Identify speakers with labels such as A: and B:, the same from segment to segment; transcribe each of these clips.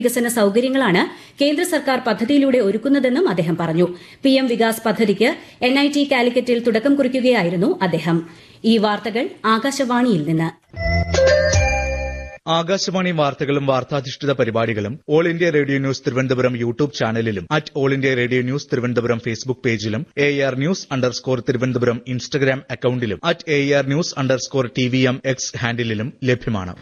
A: വികസന സൌകര്യങ്ങളാണ് കേന്ദ്ര സർക്കാർ പദ്ധതിയിലൂടെ ഒരുക്കുന്നതെന്നും അദ്ദേഹം പറഞ്ഞു പിഎം വികാസ് പദ്ധതിക്ക് എൻഐടി കാലിക്കറ്റിൽ തുടക്കം കുറിക്കുകയായിരുന്നു അദ്ദേഹം ഈ വാർത്തകൾ ആകാശവാണിയിൽ നിന്ന്
B: ആകാശവാണി വാർത്തകളും വാർത്താധിഷ്ഠിത പരിപാടികളും all India radio news Thiruvananthapuram YouTube ചാനലിലും at all India radio news Thiruvananthapuram Facebook പേജിലും A R news underscore Thiruvananthapuram Instagram അക്കൌണ്ടിലും at A R news underscore T V M X ഹാൻഡിലും ലഭ്യമാണ്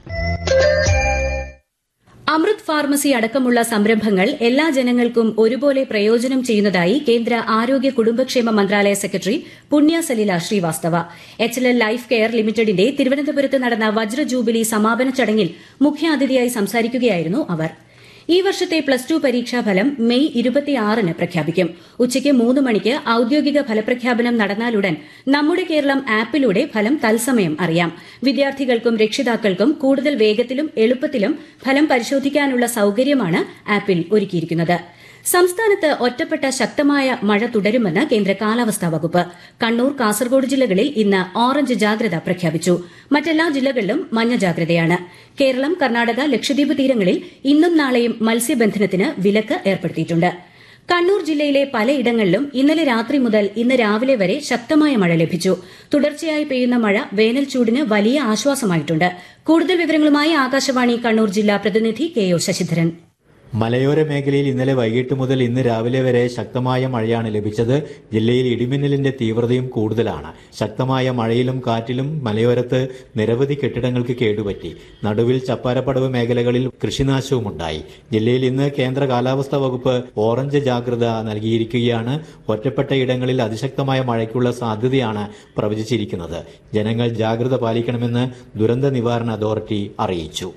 A: അമൃത് ഫാർമസി അടക്കമുള്ള സംരംഭങ്ങൾ എല്ലാ ജനങ്ങൾക്കും ഒരുപോലെ പ്രയോജനം ചെയ്യുന്നതായി കേന്ദ്ര ആരോഗ്യ കുടുംബക്ഷേമ മന്ത്രാലയ secretary Punya Salila Srivastava H L L life care ലിമിറ്റഡിന്റെ തിരുവനന്തപുരത്ത് നടന്ന വജ്ര ജൂബിലി സമാപന ചടങ്ങിൽ മുഖ്യാതിഥിയായി സംസാരിക്കുകയായിരുന്നു അവർ ഈ വർഷത്തെ പ്ലസ് ടു പരീക്ഷാഫലം മെയ് ഇരുപത്തിയാറിന് പ്രഖ്യാപിക്കും ഉച്ചയ്ക്ക് മൂന്ന് മണിക്ക് ഔദ്യോഗിക ഫലപ്രഖ്യാപനം നടന്നാലുടൻ നമ്മുടെ കേരളം ആപ്പിലൂടെ ഫലം തത്സമയം അറിയാം വിദ്യാർത്ഥികൾക്കും രക്ഷിതാക്കൾക്കും കൂടുതൽ വേഗത്തിലും എളുപ്പത്തിലും ഫലം പരിശോധിക്കാനുള്ള സൌകര്യമാണ് ആപ്പിൽ ഒരുക്കിയിരിക്കുന്നത് സംസ്ഥാനത്ത് ഒറ്റപ്പെട്ട ശക്തമായ മഴ തുടരുമെന്ന് കേന്ദ്ര കാലാവസ്ഥാ വകുപ്പ് കണ്ണൂർ കാസർഗോഡ് ജില്ലകളിൽ ഇന്ന് ഓറഞ്ച് ജാഗ്രത പ്രഖ്യാപിച്ചു മറ്റെല്ലാ ജില്ലകളിലും മഞ്ഞ ജാഗ്രതയാണ് കേരളം കർണാടക ലക്ഷദ്വീപ് തീരങ്ങളിൽ ഇന്നും നാളെയും മത്സ്യബന്ധനത്തിന് വിലക്ക് ഏർപ്പെടുത്തിയിട്ടുണ്ട് കണ്ണൂർ ജില്ലയിലെ പലയിടങ്ങളിലും ഇന്നലെ രാത്രി മുതൽ ഇന്ന് രാവിലെ വരെ ശക്തമായ മഴ ലഭിച്ചു തുടർച്ചയായി പെയ്യുന്ന മഴ വേനൽ ചൂടിന് വലിയ ആശ്വാസമായിട്ടുണ്ട് കൂടുതൽ വിവരങ്ങളുമായി ആകാശവാണി കണ്ണൂർ ജില്ലാ പ്രതിനിധി കെ ഒ ശശിധരൻ
C: മലയോര മേഖലയിൽ ഇന്നലെ വൈകിട്ട് മുതൽ ഇന്ന് രാവിലെ വരെ ശക്തമായ മഴയാണ് ലഭിച്ചത് ജില്ലയിൽ ഇടിമിന്നലിന്റെ തീവ്രതയും കൂടുതലാണ് ശക്തമായ മഴയിലും കാറ്റിലും മലയോരത്ത് നിരവധി കെട്ടിടങ്ങൾക്ക് കേടുപറ്റി നടുവിൽ ചപ്പാരപ്പടവ് മേഖലകളിൽ കൃഷിനാശവുമുണ്ടായി ജില്ലയിൽ ഇന്ന് കേന്ദ്ര കാലാവസ്ഥാ വകുപ്പ് ഓറഞ്ച് ജാഗ്രത നൽകിയിരിക്കുകയാണ് ഒറ്റപ്പെട്ട ഇടങ്ങളിൽ അതിശക്തമായ മഴയ്ക്കുള്ള സാധ്യതയാണ് പ്രവചിച്ചിരിക്കുന്നത് ജനങ്ങൾ ജാഗ്രത പാലിക്കണമെന്ന് ദുരന്ത നിവാരണ അതോറിറ്റി അറിയിച്ചു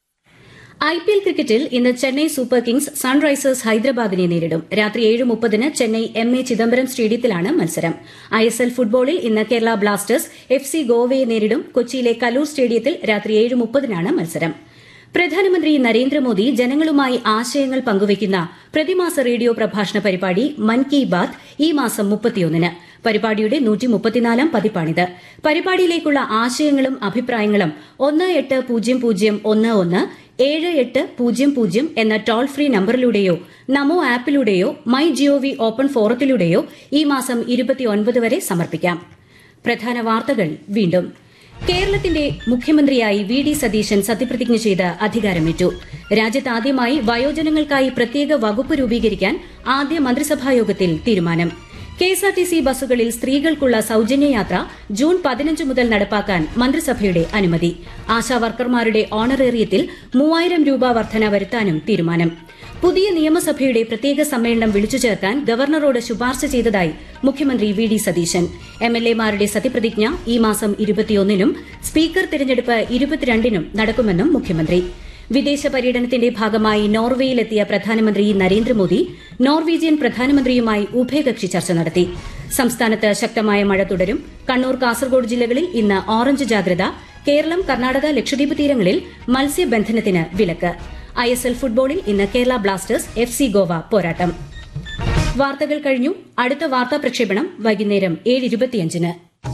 A: ഐ പി എൽ ക്രിക്കറ്റിൽ ഇന്ന് ചെന്നൈ സൂപ്പർ കിങ്സ് സൺറൈസേഴ്സ് ഹൈദരാബാദിനെ നേരിടും രാത്രി ഏഴ് മുപ്പതിന് ചെന്നൈ എം എ ചിദംബരം സ്റ്റേഡിയത്തിലാണ് മത്സരം ഐ എസ് എൽ ഫുട്ബോളിൽ ഇന്ന് കേരള ബ്ലാസ്റ്റേഴ്സ് എഫ് സി ഗോവയെ നേരിടും കൊച്ചിയിലെ കലൂർ സ്റ്റേഡിയത്തിൽ രാത്രി ഏഴ് മുപ്പതിനാണ് മത്സരം പ്രധാനമന്ത്രി നരേന്ദ്രമോദി ജനങ്ങളുമായി ആശയങ്ങൾ പങ്കുവയ്ക്കുന്ന പ്രതിമാസ റേഡിയോ പ്രഭാഷണ പരിപാടി മൻ കി ബാത് ഈ മാസം മുപ്പത്തിയൊന്നിന് പരിപാടിയുടെ നൂറ്റിമുപ്പത്തിനാലാം പതിപ്പാണിത് പരിപാടിയിലേക്കുള്ള ആശയങ്ങളും അഭിപ്രായങ്ങളും ഒന്ന് എട്ട് പൂജ്യം പൂജ്യം ഒന്ന് ഒന്ന് ഏഴ് എട്ട് പൂജ്യം പൂജ്യം എന്ന ടോൾ ഫ്രീ നമ്പറിലൂടെയോ നമോ ആപ്പിലൂടെയോ മൈ ജിഒവി ഓപ്പൺ ഫോറത്തിലൂടെയോ ഈ മാസം ഇരുപത്തിയൊൻപത് വരെ സമർപ്പിക്കാം പ്രധാന വാർത്തകൾ വീണ്ടും കേരളത്തിന്റെ മുഖ്യമന്ത്രിയായി വി ഡി സതീശൻ സത്യപ്രതിജ്ഞ ചെയ്ത് അധികാരമേറ്റു രാജ്യത്ത് ആദ്യമായി വയോജനങ്ങൾക്കായി പ്രത്യേക വകുപ്പ് രൂപീകരിക്കാൻ ആദ്യ മന്ത്രിസഭായോഗത്തിൽ തീരുമാനം കെഎസ്ആർടിസി ബസ്സുകളിൽ സ്ത്രീകൾക്കുള്ള സൌജന്യ യാത്ര ജൂൺ പതിനഞ്ച് മുതൽ നടപ്പാക്കാൻ മന്ത്രിസഭയുടെ അനുമതി ആശാവർക്കർമാരുടെ ഓണറേറിയത്തിൽ മൂവായിരം രൂപ വർധന വരുത്താനും തീരുമാനം പുതിയ നിയമസഭയുടെ പ്രത്യേക സമ്മേളനം വിളിച്ചു ചേർക്കാൻ ഗവർണറോട് ശുപാർശ ചെയ്തതായി മുഖ്യമന്ത്രി വി ഡി സതീശൻ എംഎൽഎമാരുടെ സത്യപ്രതിജ്ഞ ഈ മാസം ഇരുപത്തിയൊന്നിനും സ്പീക്കർ തിരഞ്ഞെടുപ്പ് ഇരുപത്തിരണ്ടിനും നടക്കുമെന്നും മുഖ്യമന്ത്രി വിദേശ പര്യടനത്തിന്റെ ഭാഗമായി നോർവേയിലെത്തിയ പ്രധാനമന്ത്രി നരേന്ദ്രമോദി നോർവീജിയൻ പ്രധാനമന്ത്രിയുമായി ഉഭയകക്ഷി ചർച്ച നടത്തി സംസ്ഥാനത്ത് ശക്തമായ മഴ തുടരും കണ്ണൂർ കാസർഗോഡ് ജില്ലകളിൽ ഇന്ന് ഓറഞ്ച് ജാഗ്രത കേരളം കർണാടക ലക്ഷദ്വീപ് തീരങ്ങളിൽ മത്സ്യബന്ധനത്തിന് വിലക്ക് ഐ എസ് എൽ ഫുട്ബോളിൽ ഇന്ന് Kerala Blasters F C Goa പോരാട്ടം വാർത്തകൾ കഴിഞ്ഞു അടുത്ത വാർത്താ പ്രക്ഷേപണം വൈകുന്നേരം ഏഴ് ഇരുപത്തിയഞ്ചിന്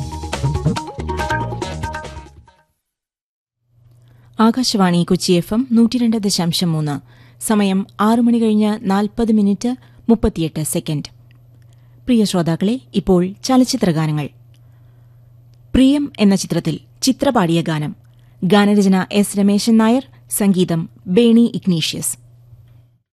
D: ആകാശവാണി കൊച്ചി എഫ് എം നൂറ്റിരണ്ട് ദശാംശം മൂന്ന് സമയം ആറ് മണി കഴിഞ്ഞ് നാൽപ്പത് മിനിറ്റ് മുപ്പത്തിയെട്ട് സെക്കൻഡ് പ്രിയ ശ്രോതാക്കളെ ഇപ്പോൾ ചലച്ചിത്രഗാനങ്ങൾ പ്രിയം എന്ന ചിത്രത്തിൽ ചിത്രപാടിയ ഗാനം ഗാനരചന എസ് രമേശൻ നായർ സംഗീതം ബേണി ഇഗ്നീഷ്യസ്